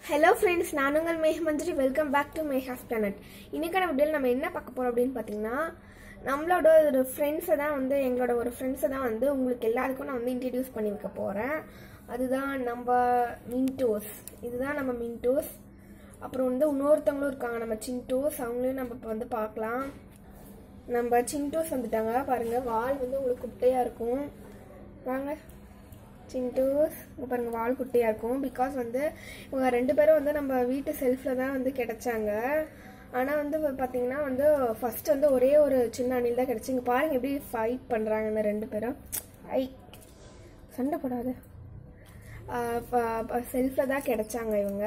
hello friends நான் உங்கள் மேகமந்திரி welcome back to Meha's planet இன்னைக்கான வீடியோவில் நம்ம என்ன பார்க்க போகிறோம் அப்படின்னு பார்த்தீங்கன்னா நம்மளோட ஒரு ஃப்ரெண்ட்ஸை தான் வந்து எங்களோட ஒரு ஃப்ரெண்ட்ஸை தான் வந்து உங்களுக்கு எல்லாருக்கும் நான் வந்து இன்ட்ரடியூஸ் பண்ணி வைக்க போகிறேன் அதுதான் நம்ம மின்டோஸ் இதுதான் நம்ம மின்டோஸ் அப்புறம் வந்து இன்னொருத்தவங்களும் இருக்காங்க நம்ம சின்டோஸ் அவங்களையும் நம்ம இப்போ வந்து பார்க்கலாம் நம்ம சின்டோஸ் வந்துட்டாங்க பாருங்கள் வால் வந்து உங்களுக்கு குட்டையாக இருக்கும் வாங்க சின்டூஸ் இங்கே பாருங்கள் வால் குட்டியாக இருக்கும் பிகாஸ் வந்து இவங்க ரெண்டு பேரும் வந்து நம்ம வீட்டு செல்ஃபில் தான் வந்து கிடைச்சாங்க ஆனால் வந்து பார்த்தீங்கன்னா வந்து ஃபர்ஸ்ட் வந்து ஒரே ஒரு சின்ன அணில் தான் கிடச்சி இங்கே பாருங்கள் எப்படி ஃபைட் பண்ணுறாங்க இந்த ரெண்டு பேரும் ஐ சண்டை போடாது செல்ஃபில் தான் கிடைச்சாங்க இவங்க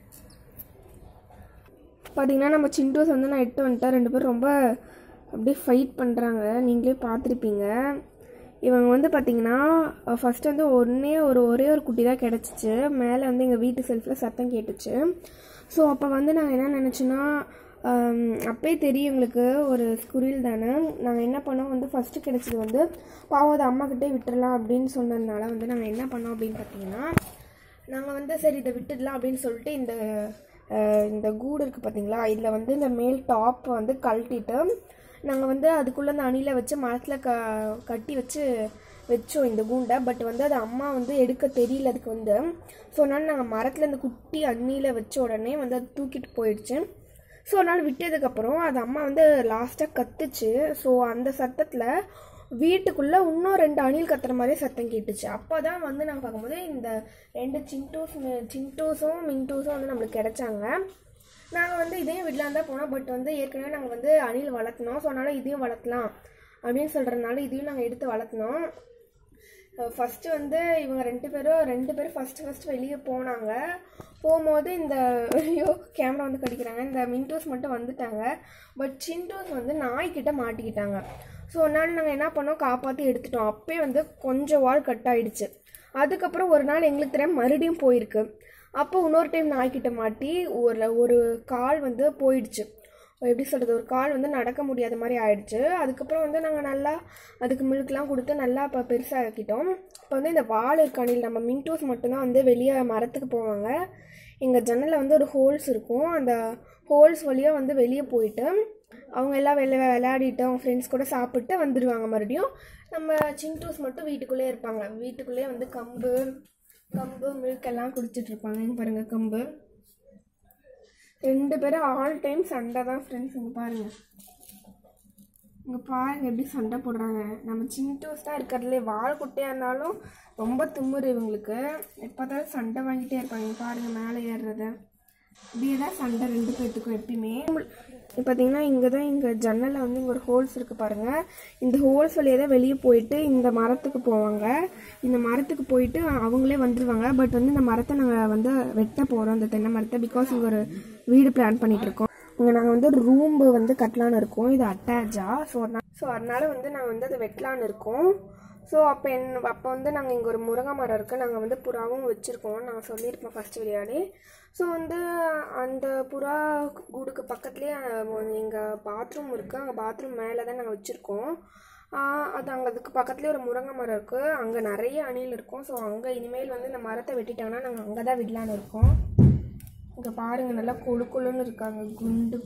பார்த்தீங்கன்னா நம்ம சிண்டூஸ் வந்து நான் எட்டு வந்துட்டேன் ரெண்டு பேரும் ரொம்ப அப்படியே ஃபைட் பண்ணுறாங்க நீங்களே பார்த்துருப்பீங்க இவங்க வந்து பார்த்தீங்கன்னா ஃபஸ்ட்டு வந்து ஒன்றே ஒரு ஒரே ஒரு குட்டி தான் கிடச்சிச்சு மேலே வந்து எங்கள் வீட்டு செல்ஃபில் சத்தம் கேட்டுச்சு ஸோ அப்போ வந்து நான் என்ன நினச்சேன்னா அப்பயே தெரியும் எங்களுக்கு ஒரு ஸ்குரில் தானே நாங்கள் என்ன பண்ணோம் வந்து ஃபஸ்ட்டு கிடச்சது வந்து பாவம் அது அம்மாக்கிட்டே விட்டுறலாம் அப்படின்னு சொன்னதுனால வந்து நாங்கள் என்ன பண்ணோம் அப்படின்னு பார்த்தீங்கன்னா நாங்கள் வந்து சரி இதை விட்டுடலாம் அப்படின்னு சொல்லிட்டு இந்த இந்த கூடு இருக்குது பார்த்தீங்களா இதில் வந்து இந்த மேல் டாப் வந்து கழட்டிட்டு நாங்கள் வந்து அதுக்குள்ளே அந்த அணிலை வச்சு மரத்தில் க கட்டி வச்சு வச்சோம் இந்த கூண்டை பட் வந்து அது அம்மா வந்து எடுக்க தெரியல அதுக்கு வந்து ஸோ அதனால் நாங்கள் மரத்தில் இந்த குட்டி அண்ணியில் வச்ச உடனே வந்து அது தூக்கிட்டு போயிடுச்சு ஸோ அதனால் விட்டதுக்கப்புறம் அது அம்மா வந்து லாஸ்ட்டாக கத்துச்சு ஸோ அந்த சத்தத்தில் வீட்டுக்குள்ளே இன்னும் ரெண்டு அணில் கத்துற மாதிரியே சத்தம் கேட்டுச்சு அப்போ தான் வந்து நாங்கள் பார்க்கும்போது இந்த ரெண்டு சின்டூஸ் சின்டூஸும் மின்டூஸும் வந்து நம்மளுக்கு கிடைச்சாங்க நாங்கள் வந்து இதையும் விடலாம் தான் போனோம் பட் வந்து ஏற்கனவே நாங்கள் வந்து அணில் வளர்த்தினோம் ஸோ அதனால் இதையும் வளர்த்தலாம் அப்படின்னு சொல்கிறதுனால இதையும் நாங்கள் எடுத்து வளர்த்தினோம் ஃபஸ்ட்டு வந்து இவங்க ரெண்டு பேரும் ரெண்டு பேரும் ஃபஸ்ட்டு ஃபஸ்ட்டு வெளியே போனாங்க போகும்போது இந்த ஐயோ கேமரா வந்து கடிக்கிறாங்க இந்த மின்டோஸ் மட்டும் வந்துட்டாங்க பட் சின்டோஸ் வந்து நாய்க்கிட்ட மாட்டிக்கிட்டாங்க ஸோ அதனால் நாங்கள் என்ன பண்ணோம் காப்பாற்றி எடுத்துட்டோம் அப்போயே வந்து கொஞ்சம் வால் கட் ஆகிடுச்சு அதுக்கப்புறம் ஒரு நாள் எங்களுக்கு தெரியாமல் மறுபடியும் போயிருக்கு அப்போ இன்னொரு டைம் நாய்க்கிட்ட மாட்டி ஒரு ஒரு கால் வந்து போயிடுச்சு எப்படி சொல்கிறது ஒரு கால் வந்து நடக்க முடியாத மாதிரி ஆயிடுச்சு அதுக்கப்புறம் வந்து நாங்கள் நல்லா அதுக்கு மில்க்லாம் கொடுத்து நல்லா இப்போ பெருசாக்கிட்டோம் இப்போ வந்து இந்த வால் இருக்கானில் நம்ம மின்டூஸ் மட்டும்தான் வந்து வெளியே மரத்துக்கு போவாங்க எங்கள் ஜன்னலில் வந்து ஒரு ஹோல்ஸ் இருக்கும் அந்த ஹோல்ஸ் வழியாக வந்து வெளியே போயிட்டு அவங்க எல்லாம் வெளில விளையாடிட்டு அவங்க ஃப்ரெண்ட்ஸ் கூட சாப்பிட்டு வந்துடுவாங்க மறுபடியும் நம்ம சின்டூஸ் மட்டும் வீட்டுக்குள்ளேயே இருப்பாங்க வீட்டுக்குள்ளேயே வந்து கம்பு கம்பு மில்க் எல்லாம் குடிச்சிட்டு இருப்பாங்க இங்கே பாருங்கள் கம்பு ரெண்டு பேரும் ஆல் டைம் சண்டை தான் ஃப்ரெண்ட்ஸ் இங்கே பாருங்கள் இங்கே பாருங்கள் எப்படி சண்டை போடுறாங்க நம்ம சின்டோஸ் தான் இருக்கிறதுலே வால் குட்டையாக இருந்தாலும் ரொம்ப திமுறு இவங்களுக்கு எப்போதான் சண்டை வாங்கிட்டே இருப்பாங்க பாருங்கள் மேலே ஏறுறத இப்படியே தான் சண்டை ரெண்டு பேர்த்துக்கும் எப்பயுமே இப்போ பார்த்தீங்கன்னா இங்கே தான் இங்கே ஜன்னலில் வந்து இங்கே ஒரு ஹோல்ஸ் இருக்குது பாருங்கள் இந்த ஹோல்ஸ் வழியாக தான் வெளியே போயிட்டு இந்த மரத்துக்கு போவாங்க இந்த மரத்துக்கு போயிட்டு அவங்களே வந்துடுவாங்க பட் வந்து இந்த மரத்தை நாங்கள் வந்து வெட்ட போகிறோம் இந்த தென்னை மரத்தை பிகாஸ் இங்கே ஒரு வீடு பிளான் பண்ணிகிட்டு இருக்கோம் இங்கே நாங்கள் வந்து ரூம்பு வந்து கட்டலான்னு இருக்கோம் இது அட்டாச்சா ஸோ ஸோ அதனால வந்து நாங்கள் வந்து அதை வெட்டலான்னு இருக்கோம் ஸோ அப்போ என் அப்போ வந்து நாங்கள் இங்கே ஒரு முருங்கை மரம் இருக்குது நாங்கள் வந்து புறாவும் வச்சுருக்கோம் நாங்கள் சொல்லியிருப்போம் ஃபஸ்ட் வீடியோலே ஸோ வந்து அந்த புறா கூடுக்கு பக்கத்துலேயே எங்கள் பாத்ரூம் இருக்குது அங்கே பாத்ரூம் மேலே தான் நாங்கள் வச்சுருக்கோம் அது அங்கே அதுக்கு பக்கத்துலேயே ஒரு முருங்கை மரம் இருக்குது அங்கே நிறைய அணில் இருக்கும் ஸோ அங்கே இனிமேல் வந்து இந்த மரத்தை வெட்டிட்டாங்கன்னா நாங்கள் அங்கே தான் விடலான்னு இருக்கோம் இங்கே பாருங்கள் நல்லா கொழு கொழுன்னு இருக்காங்க குண்டு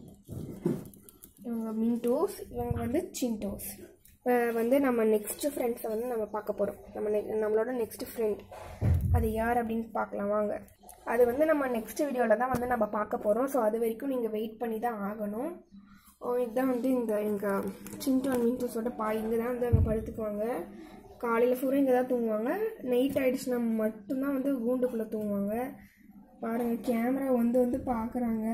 இவங்க மின்டோஸ் இவங்க வந்து சின்டோஸ் வந்து நம்ம நெக்ஸ்ட்டு ஃப்ரெண்ட்ஸை வந்து நம்ம பார்க்க போகிறோம் நம்ம நெ நம்மளோட நெக்ஸ்ட்டு ஃப்ரெண்ட் அது யார் அப்படின்னு பார்க்கலாம் வாங்க அது வந்து நம்ம நெக்ஸ்ட் வீடியோவில் தான் வந்து நம்ம பார்க்க போகிறோம் ஸோ அது வரைக்கும் நீங்கள் வெயிட் பண்ணி தான் ஆகணும் இதுதான் வந்து இந்த எங்கள் சின்டோன் மின்டோஸோட பாய் இங்கே தான் வந்து அங்கே படுத்துக்குவாங்க காலையில் ஃபுல்லாக இங்கே தான் தூங்குவாங்க நைட் ஆகிடுச்சுன்னா மட்டும்தான் வந்து கூண்டுக்குள்ளே தூங்குவாங்க பாருங்கள் கேமரா வந்து வந்து பார்க்குறாங்க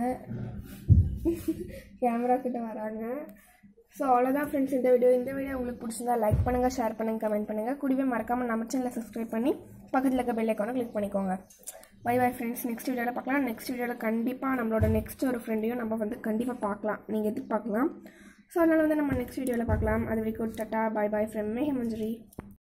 கேமரா கிட்ட வராங்க ஸோ அவ்வளோதான் ஃப்ரெண்ட்ஸ் இந்த வீடியோ இந்த வீடியோ உங்களுக்கு பிடிச்சிருந்தா லைக் பண்ணுங்கள் ஷேர் பண்ணுங்கள் கமெண்ட் பண்ணுங்கள் கூடவே மறக்காமல் நம்ம சேனலை சப்ஸ்கிரைப் பண்ணி பக்கத்தில் இருக்க பெல் ஐக்கானை கிளிக் பண்ணிக்கோங்க பை பை ஃப்ரெண்ட்ஸ் நெக்ஸ்ட் வீடியோவில் பார்க்கலாம் நெக்ஸ்ட் வீடியோவில் கண்டிப்பாக நம்மளோட நெக்ஸ்ட் ஒரு ஃப்ரெண்டையும் நம்ம வந்து கண்டிப்பாக பார்க்கலாம் நீங்கள் எதிர்பார்க்கலாம் ஸோ அதனால் வந்து நம்ம நெக்ஸ்ட் வீடியோவில் பார்க்கலாம் அது வரைக்கும் டட்டா பை பை ஃப்ரெண்ட் மேஹமஞ்சுரி